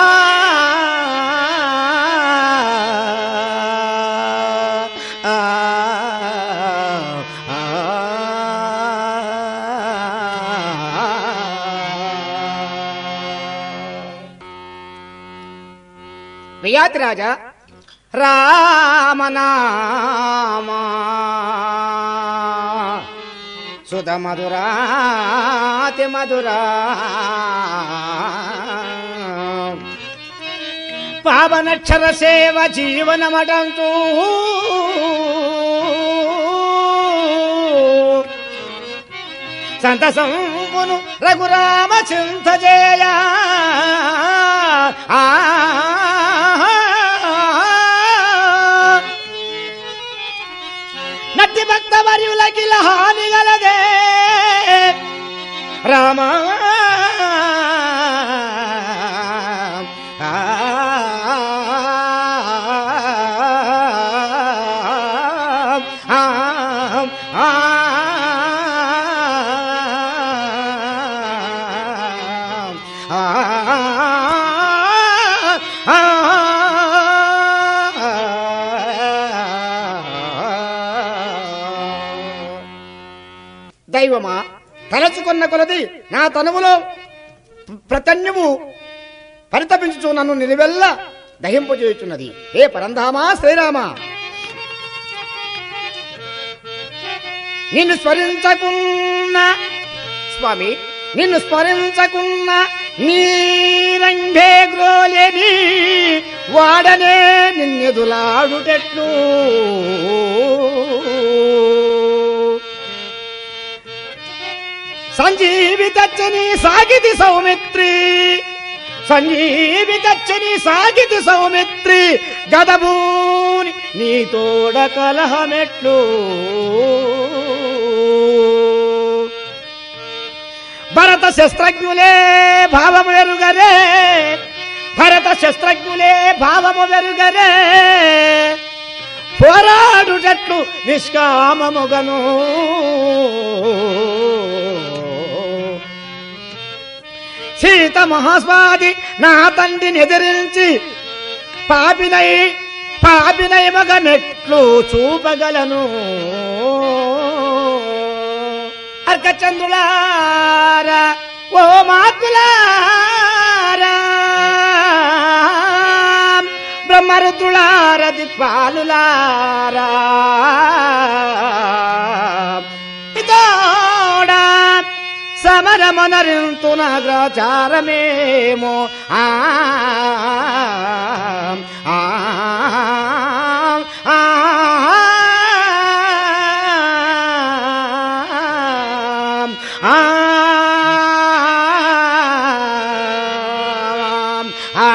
ఆ, వియాతి రాజా రామనామా సుధ మధురాతి మధురా పావనక్షర సేవ జీవనమటంతూ సంతసంపును రఘురామ చింత చేయ ఆ నట్టి భక్త వర్యులకి హాని గలదే రామ దైవమా తలచుకున్న కొలది నా తనువులో ప్రతన్యము పరితపించుచు నన్ను నిలువెల్ల దహింపజేయుచున్నది ఏ పరంధామా శ్రీరామ నిన్ను స్మరించకున్న స్వామి నిన్ను స్మరించకున్న నీరంభే గ్రోలేని వాడనే నిన్నెదులాడుటెట్లు సంజీవి తచ్చని సాగితి సౌమిత్రి సంజీవి తచ్చని సాగితి సౌమిత్రి గదబూని నీ తోడ కలహమెట్లు భరత శస్త్రజ్ఞులే భావము వెరుగరే భరత శస్త్రజ్ఞులే భావము వెరుగరే పోరాడుటట్లు నిష్కామముగను సీత మహాస్వాది నా తండ్రిని ఎదిరించి పాపినై పాపినై మగనెట్లు చూపగలను అర్కచంద్రులారా ఓ మాతులారా బ్రహ్మరుద్రులార దిక్పాలులారా ఇదోడా సమరమనరింతు నగ్రచారమేమో ఆ ఆ, ఆ, ఆ, ఆ,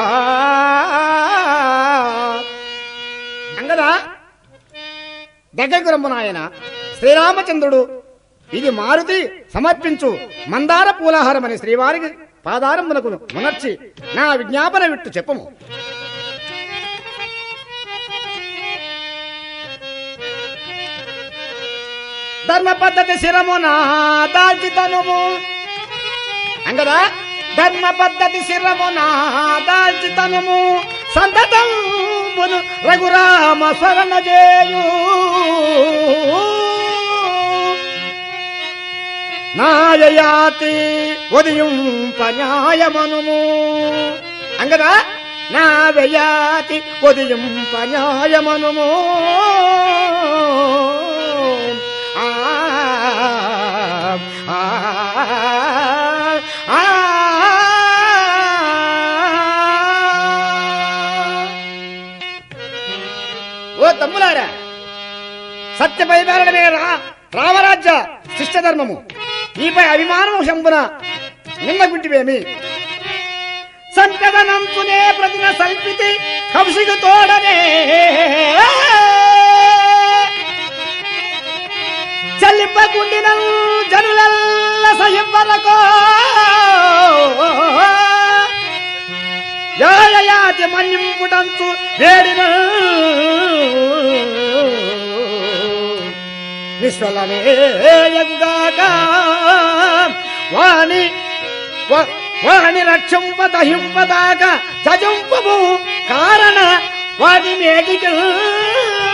అంగదా దగ్గరకు రమ్ము నాయన శ్రీరామచంద్రుడు ఇది మారుతి సమర్పించు మందార పూలాహారం అని శ్రీవారికి పాదారమునకు మునర్చి నా విజ్ఞాపన విట్టు చెప్పము ధర్మ పద్ధతి శిరమున దాల్చితనుము అంగదా ధర్మ పద్ధతి శిరమున దాల్చితనుము సంతతమును రఘురామ స్మరణ చేయు నాయయాతి ఉదయం పన్యాయమనుము అంగదా నా వ్యయాతి ఉదయం పన్యాయమనుము ఆ ఆ ఆ ఓ తమ్ములారా సత్య పరిపాలనమే రా రామరాజ్య శిష్ట ధర్మము ఈపై అభిమానము శంభున నిన్న గుంటివేమి సంకదనంతునే ప్రతిన సల్పితి కంసికు తోడనే చల్లింపకుండిన జనులల్ల సహింపరకో యాయయాతి మన్నింపుటంతు వేడిన విశ్వలనేయగుగాక వాణి వ- వాణి రక్షంప దహింపదాక చజంపము కారణ వాటి మేటికి